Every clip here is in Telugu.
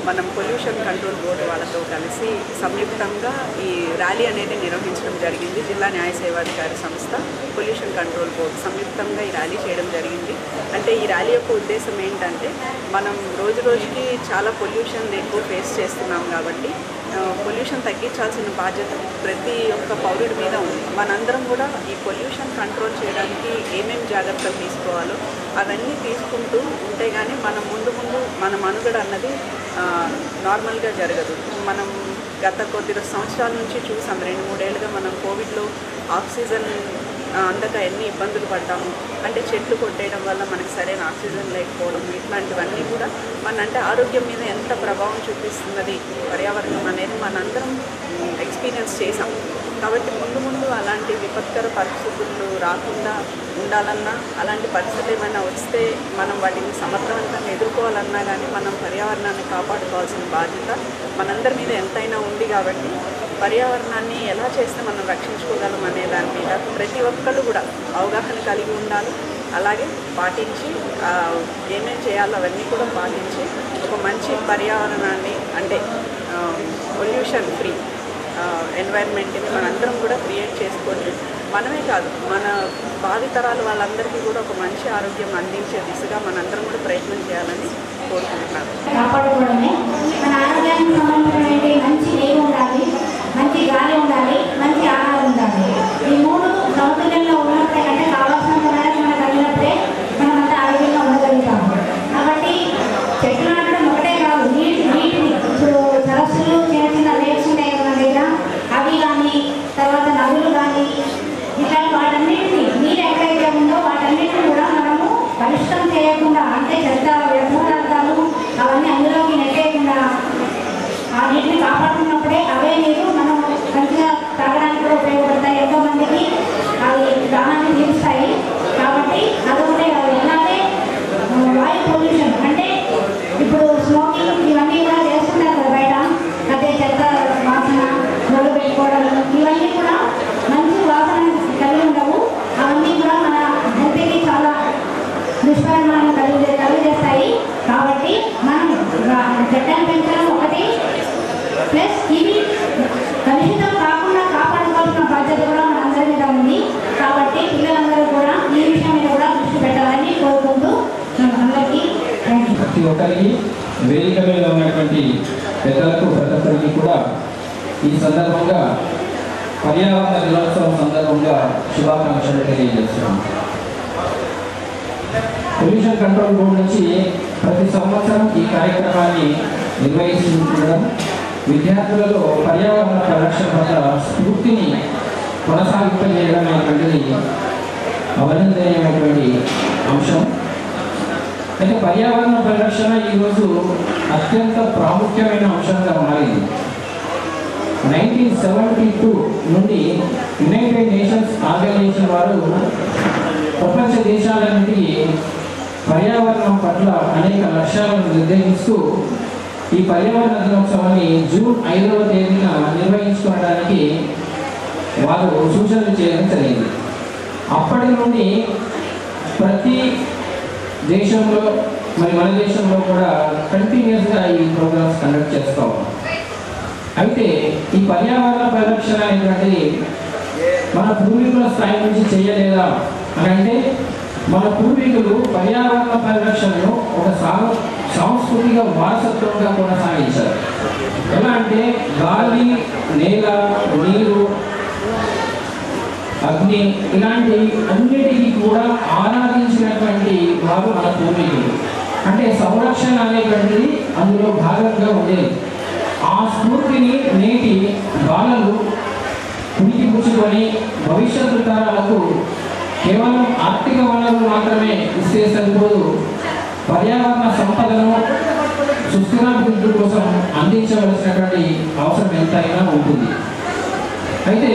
మనం పొల్యూషన్ కంట్రోల్ బోర్డు వాళ్ళతో కలిసి సంయుక్తంగా ఈ ర్యాలీ అనేది నిర్వహించడం జరిగింది జిల్లా న్యాయ సేవాధికారి సంస్థ పొల్యూషన్ కంట్రోల్ బోర్డు సంయుక్తంగా ఈ ర్యాలీ చేయడం జరిగింది అంటే ఈ ర్యాలీ యొక్క ఉద్దేశం ఏంటంటే మనం రోజు రోజుకి చాలా పొల్యూషన్ ఎక్కువ ఫేస్ చేస్తున్నాం కాబట్టి పొల్యూషన్ తగ్గించాల్సిన బాధ్యత ప్రతి ఒక్క పౌరుడి మీద ఉంది మనందరం కూడా ఈ పొల్యూషన్ కంట్రోల్ చేయడానికి ఏమేమి జాగ్రత్తలు తీసుకోవాలో అవన్నీ తీసుకుంటూ ఉంటే కానీ మనం ముందు ముందు మన మనుగడ అన్నది ఆ, నార్మల్గా జరగదు మనం గత కొద్ది సంవత్సరాల నుంచి చూసాం రెండు మూడేళ్ళుగా మనం కోవిడ్లో ఆక్సిజన్ ఆ, అందక ఎన్ని ఇబ్బందులు పడ్డాము అంటే చెట్లు కొట్టేయడం వల్ల మనకి సరైన ఆక్సిజన్ లేకపోవడం ఇట్లాంటివన్నీ కూడా మన అంటే ఆరోగ్యం మీద ఎంత ప్రభావం చూపిస్తున్నది పర్యావరణం అనేది మనందరం ఎక్స్పీరియన్స్ చేసాం కాబట్టి ముందు ముందు అలాంటి విపత్కర పరిస్థితులు రాకుండా ఉండాలన్నా అలాంటి పరిస్థితులు ఏమైనా వస్తే మనం వాటిని సమర్థవంతంగా ఎదుర్కోవాలన్నా కానీ మనం పర్యావరణాన్ని కాపాడుకోవాల్సిన బాధ్యత మనందరి మీద ఎంతైనా ఉంది కాబట్టి పర్యావరణాన్ని ఎలా చేస్తే మనం రక్షించుకోగలం అనే దాని మీద ప్రతి ఒక్కళ్ళు కూడా అవగాహన కలిగి ఉండాలి అలాగే పాటించి ఆ, ఏమేం చేయాలో అవన్నీ కూడా పాటించి ఒక మంచి పర్యావరణాన్ని అంటే పొల్యూషన్ ఫ్రీ ఎన్వైర్న్మెంట్ని మనందరం కూడా క్రియేట్ చేసుకొని మనమే కాదు మన భావితరాల వాళ్ళందరికీ కూడా ఒక మంచి ఆరోగ్యం అందించే దిశగా మనందరం కూడా ప్రయత్నం చేయాలని కోరుకుంటున్నాను కాపాడుకోవడమే మన ఆరోగ్యానికి సంబంధించినటువంటి మంచి నీరు ఉండాలి మంచి గాలి ఉండాలి మంచి ఆహారం ఉండాలి ఈ మూడు సమతుల్యంలో ఉన్నప్పుడే అంటే కావాల్సినంత మేరకు మనకు అందినప్పుడే మనం అంత ఆరోగ్యంగా ఉండగలుగుతాము కాబట్టి చెట్లు నాటడం ఒకటే కాదు నీటి నీటిని ఇప్పుడు సరస్సులు చిన్న చిన్న లేక్స్ ఉంటాయి కదా మన దగ్గర అవి కానీ తర్వాత నదులు కానీ ఇట్లాంటి వాటన్నిటిని నీరు ఎక్కడైతే ఉందో వాటన్నిటిని కూడా మనము కలుషితం చేయకుండా అంటే చెత్త వ్యర్థ పదార్థాలు అవన్నీ అందులోకి నెట్టేయకుండా ఆ నీటిని కాపాడుకున్నప్పుడే అవే నీరు మనం మంచిగా తాగడానికి కూడా ఉపయోగపడతాయి ఎంతో మందికి అవి దాహాన్ని తీరుస్తాయి కాబట్టి అదొకటే కాదు అలాగే ఆ, వాయు పొల్యూషన్ అంటే ఇప్పుడు స్మోకింగ్ ఇవన్నీ కూడా చేస్తున్నారు కదా బయట అదే చెత్త వాసన నొలు పెట్టుకోవడం ఇవన్నీ కూడా మంచి వాసన కలిగి ఉండవు అవన్నీ కూడా మన హెల్త్కి చాలా దుష్పరిణామాలు కలిగి కలిగజేస్తాయి కాబట్టి మనం రా- చెట్లను పెంచడం ఒకటి ప్లస్ ఇవి కలుషితం కాకుండా కాపాడుకోవాల్సిన బాధ్యత కూడా మనందరి మీద ఉంది కాబట్టి పిల్లలందరూ కూడా ఈ విషయం మీద కూడా దృష్టి పెట్టాలని కోరుకుంటూ అందరికీ థ్యాంక్ యూ ప్రతి ఒక్కరికి వేదిక మీద ఉన్నటువంటి పెద్దలకు ప్రతి ఒక్కరికి కూడా ఈ సందర్భంగా పర్యావరణ దినోత్సవం సందర్భంగా శుభాకాంక్షలు తెలియజేస్తున్నాం పొల్యూషన్ కంట్రోల్ బోర్డు నుంచి ప్రతి సంవత్సరం ఈ కార్యక్రమాన్ని నిర్వహిస్తుండడం విద్యార్థులలో పర్యావరణ పరిరక్షణ పట్ల స్ఫూర్తిని కొనసాగింపజేయడం అనేటువంటిది అభినందనీయమైనటువంటి అంశం అయితే పర్యావరణ పరిరక్షణ ఈరోజు అత్యంత ప్రాముఖ్యమైన అంశంగా మారింది నైన్టీన్ సెవెంటీ టూ నుండి యునైటెడ్ నేషన్స్ ఆర్గనైజేషన్ వారు ప్రపంచ దేశాలన్నిటికీ పర్యావరణం పట్ల అనేక లక్ష్యాలను నిర్దేశిస్తూ ఈ పర్యావరణ దినోత్సవాన్ని జూన్ ఐదవ తేదీన నిర్వహించుకోవడానికి వారు సూచనలు చేయడం జరిగింది అప్పటి నుండి ప్రతి దేశంలో మరి మన దేశంలో కూడా కంటిన్యూస్గా ఈ ప్రోగ్రామ్స్ కండక్ట్ చేస్తూ ఉన్నాం అయితే ఈ పర్యావరణ పరిరక్షణ అనేటువంటిది మన పూర్వీకుల స్థాయి నుంచి చేయలేదా అని అంటే మన పూర్వీకులు పర్యావరణ పరిరక్షణను ఒక సా- సాంస్కృతిక వారసత్వంగా కొనసాగించారు ఎలా అంటే గాలి నేల నీరు అగ్ని ఇలాంటి అన్నిటికీ కూడా ఆరాధించినటువంటి వారు మన పూర్వీకులు అంటే సంరక్షణ అనేటువంటిది అందులో భాగంగా ఉండేది ఆ స్ఫూర్తిని నేటి బాలలు పుణికి పుచ్చుకొని భవిష్యత్తు తరాలకు కేవలం ఆర్థిక వనరులు మాత్రమే ఇస్తే సరిపోదు పర్యావరణ సంపదను సుస్థిరాభివృద్ధి కోసం అందించవలసినటువంటి అవసరం ఎంతైనా ఉంటుంది అయితే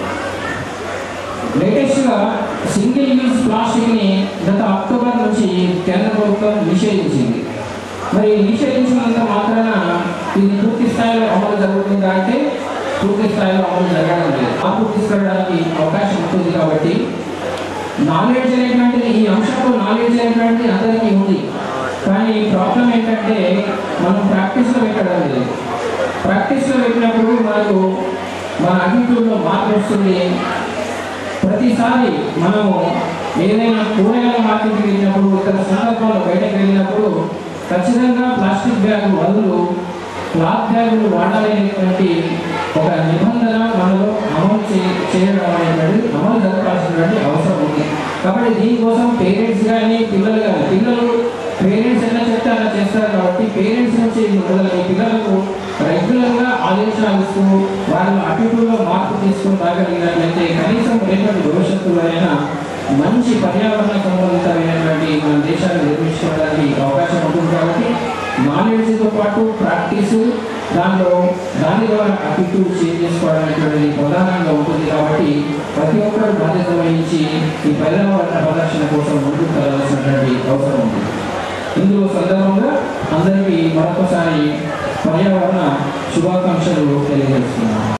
లేటెస్ట్గా సింగిల్ యూజ్ ప్లాస్టిక్ని గత అక్టోబర్ నుంచి కేంద్ర ప్రభుత్వం నిషేధించింది మరి నిషేధించినంత మాత్రాన ఇది పూర్తి స్థాయిలో అమలు జరుగుతుందా అంటే పూర్తి స్థాయిలో అమలు జరగడం లేదు మార్పు తీసుకురావడానికి అవకాశం ఉంటుంది కాబట్టి నాలెడ్జ్ అనేటువంటిది ఈ అంశంలో నాలెడ్జ్ అనేటువంటిది అందరికీ ఉంది కానీ ప్రాబ్లం ఏంటంటే మనం ప్రాక్టీస్లో పెట్టడం లేదు ప్రాక్టీస్లో పెట్టినప్పుడు మనకు మన అభివృద్ధిలో మార్పు వస్తుంది ప్రతిసారి మనము ఏదైనా కూరగాయల మార్కెట్కి వెళ్ళినప్పుడు ఇతర సందర్భాల్లో బయటకు వెళ్ళినప్పుడు ఖచ్చితంగా ప్లాస్టిక్ బ్యాగ్ బదులు క్లాత్ బ్యాగులు వాడాలనేటువంటి ఒక నిబంధన మనలో అమలు చే చేయడం అనేటువంటి అమలు జరపాల్సినటువంటి అవసరం ఉంది కాబట్టి దీనికోసం పేరెంట్స్ కానీ పిల్లలు కానీ పిల్లలు పేరెంట్స్ ఎలా చెప్తే అలా చేస్తారు కాబట్టి పేరెంట్స్ నుంచి మొదలై పిల్లలకు రెగ్యులర్గా ఆదేశాలు ఇస్తూ వాళ్ళ అటుకుల్లో మార్పు తీసుకుని రాగలిగినట్లయితే కనీసం రేపటి భవిష్యత్తులో అయినా మంచి పర్యావరణ సంబంధితమైనటువంటి మన దేశాన్ని నిర్మించుకోవడానికి అవకాశం ఉంటుంది కాబట్టి నాలెడ్జ్తో పాటు ప్రాక్టీసు దానిలో దాని ద్వారా అటిట్యూడ్ చేంజ్ చేసుకోవడం అనేటువంటిది ప్రధానంగా ఉంటుంది కాబట్టి ప్రతి ఒక్కరు బాధ్యత వహించి ఈ పర్యావరణ పరిరక్షణ కోసం ముందుకు వెళ్ళాల్సినటువంటి అవసరం ఉంది ఇందులో సందర్భంగా అందరికీ మరొకసారి పర్యావరణ శుభాకాంక్షలు తెలియజేస్తున్నాను